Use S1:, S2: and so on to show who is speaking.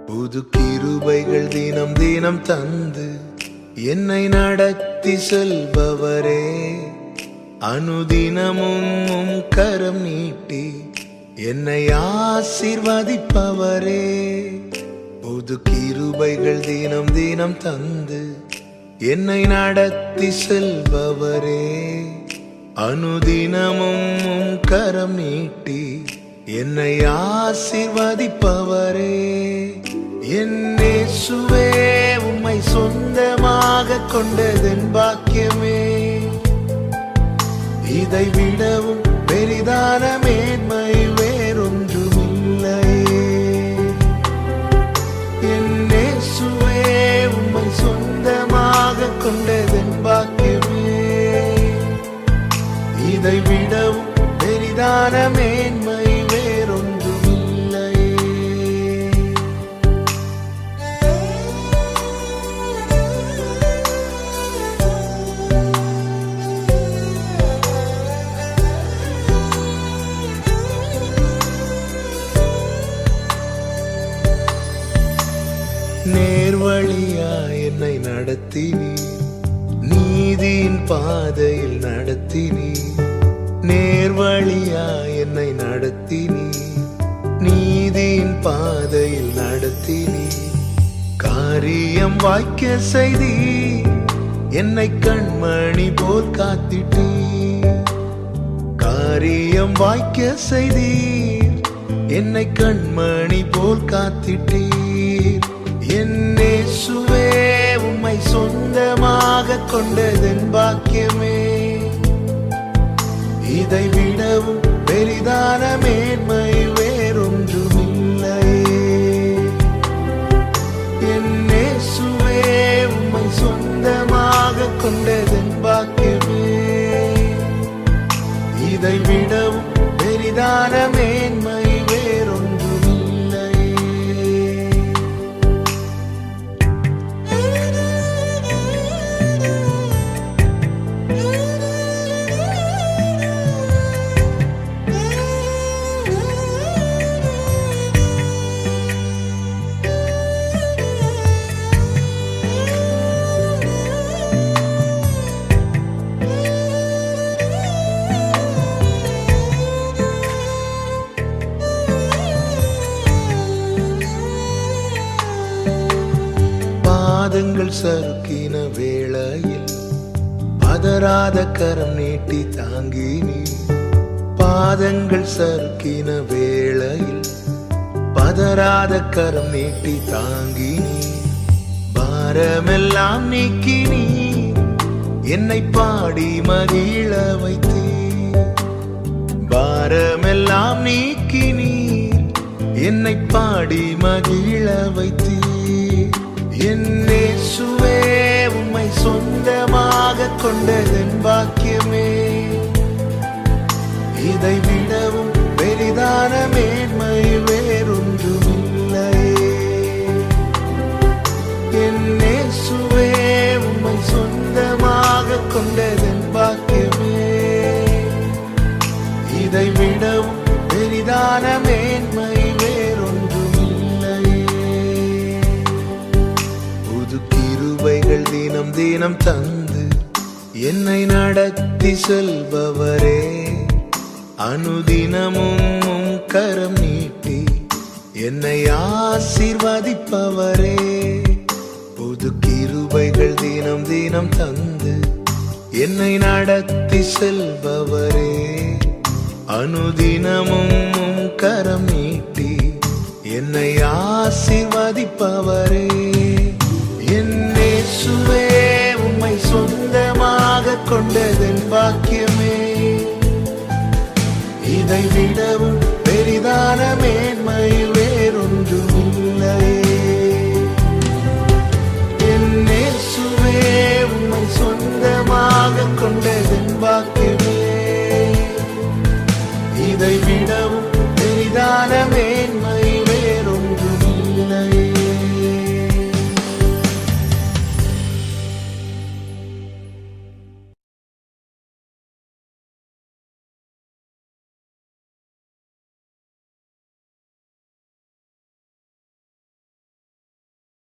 S1: புது கிருபைகள் தினம் தினம் தந்து என்னை நடத்தி செல்பவரே அனுதினமும் உம் கரம் நீட்டி என்னை ஆசீர்வதிப்பவரே புது கிருபைகள் தினம் தினம் தந்து என்னை நடத்தி செல்பவரே அனுதினமும் உம் கரம் நீட்டி என்னை ஆசீர்வதிப்பவரே என்னே சுவே உம்மை சொந்தமாக கொண்டதன் பாக்கியமே இதை விடவும் பெரிதான மேன்மை வேறொன்றுமில்லையே என்னே சுவே உம்மை சொந்தமாக கொண்டதன் பாக்கியமே இதை விடவும் பெரிதான மேன்மை வேறொன்றுமில்லையே நேர்வழியா என்னை நடத்தினி நீதியின் பாதையில் நடத்தினி நேர்வழியா என்னை நடத்தினி நீதியின் பாதையில் நடத்தினி காரியம் வாய்க்க செய்தி என்னை கண்மணி போல் காத்திட்டீ காரியம் வாய்க்க செய்தீர் என்னை கண்மணி போல் காத்திட்டீர் என்னே சுவே உம்மை சொந்தமாக கொண்டதன் பாக்கியமே இதை விடவும் பெரிதான மேன்மை வேறொன்றுமில்லையே என்னே சுவே உம்மை சொந்தமாக கொண்டதன் பாக்கியமே இதை விடவும் பெரிதான மேன்மை வேறொன்றுமில்லையே பாதங்கள் சறுக்கின வேளையில் பதறாத கரம் நீட்டி தாங்கினி பாதங்கள் சறுக்கின வேளையில் பதறாத கரம் நீட்டி தாங்கினி பாரமெல்லாம் நீக்கினி என்னை பாடி மகிழ வைத்தீர் பாரமெல்லாம் நீக்கினீர் என்னை பாடி மகிழ வைத்தீர் என்னே சுவே உம்மை சொந்தமாக கொண்டதன் பாக்கியமே இதை விடவும் பெரிதான மேன்மை வேறொன்றுமில்லையே என்னே சுவே உம்மை சொந்தமாக கொண்டதன் பாக்கியமே இதை விடவும் பெரிதான மேன்மை வேறொன்றுமில்லையே புது கிருபைகள் தினம் தினம் தந்து என்னை நடத்தி செல்பவரே அனுதினமும் உம் கரம் நீட்டி என்னை ஆசீர்வதிப்பவரே புது கிருபைகள் தினம் தினம் தந்து என்னை நடத்தி செல்பவரே அனுதினமும் உம் கரம் நீட்டி என்னை ஆசீர்வதிப்பவரே என்னே சுவே உம்மை சொந்தமாக கொண்டதன் பாக்கியமே இதை விடவும் பெரிதான மேன்மை